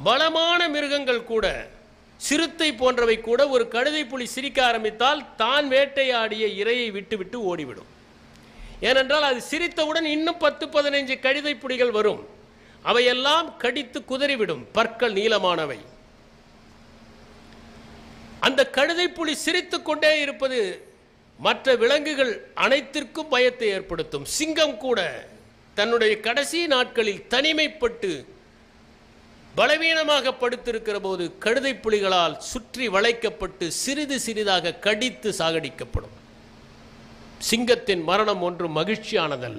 பலமான மிருகங்கள் கூட சிறுத்தை போன்றவை கூட ஒரு கழுதை புலி சிரிக்க ஆரம்பித்தால் தான் வேட்டையாடிய இரையை விட்டுவிட்டு ஓடிவிடும் ஏனென்றால் அது சிரித்தவுடன் இன்னும் பத்து பதினைஞ்சு கழுதை புலிகள் வரும் அவையெல்லாம் கடித்து குதறிவிடும் பற்கள் நீளமானவை அந்த கழுதை புலி சிரித்துக் கொண்டே இருப்பது மற்ற விலங்குகள் அனைத்திற்கும் பயத்தை ஏற்படுத்தும் சிங்கம் கூட தன்னுடைய கடைசி நாட்களில் தனிமைப்பட்டு பலவீனமாக படுத்திருக்கிற போது கழுதை புலிகளால் சுற்றி வளைக்கப்பட்டு சிறிது சிறிதாக கடித்து சாகடிக்கப்படும் சிங்கத்தின் மரணம் ஒன்றும் மகிழ்ச்சியானதல்ல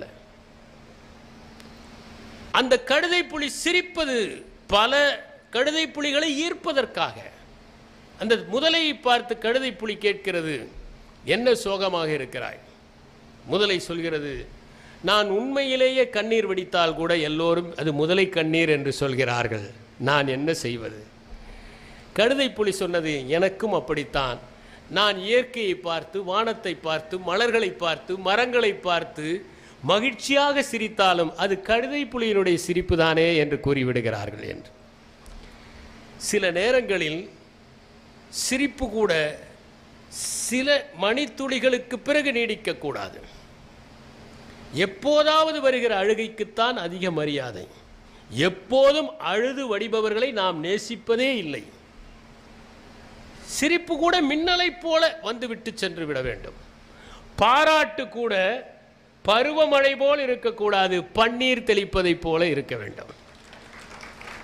அந்த கழுதை புலி சிரிப்பது பல கழுதை புலிகளை ஈர்ப்பதற்காக அந்த முதலையை பார்த்து கழுதை புலி கேட்கிறது என்ன சோகமாக இருக்கிறாய் முதலை சொல்கிறது நான் உண்மையிலேயே கண்ணீர் வடித்தால் கூட எல்லோரும் அது முதலை கண்ணீர் என்று சொல்கிறார்கள் நான் என்ன செய்வது கழுதை புலி சொன்னது எனக்கும் அப்படித்தான் நான் இயற்கையை பார்த்து வானத்தை பார்த்து மலர்களை பார்த்து மரங்களை பார்த்து மகிழ்ச்சியாக சிரித்தாலும் அது கழுதை புலியினுடைய சிரிப்பு தானே என்று கூறிவிடுகிறார்கள் என்று சில நேரங்களில் சிரிப்பு கூட சில மணித்துளிகளுக்கு பிறகு நீடிக்கக்கூடாது எப்போதாவது வருகிற அழுகைக்குத்தான் அதிக மரியாதை எப்போதும் அழுது வடிபவர்களை நாம் நேசிப்பதே இல்லை சிரிப்பு கூட மின்னலைப் போல வந்துவிட்டு சென்று விட வேண்டும் பாராட்டு கூட பருவமழை போல் இருக்கக்கூடாது பன்னீர் தெளிப்பதைப் போல இருக்க வேண்டும்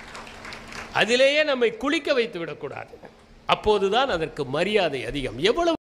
அதிலேயே நம்மை குளிக்க வைத்து விடக்கூடாது அப்போதுதான் அதற்கு மரியாதை அதிகம் எவ்வளவு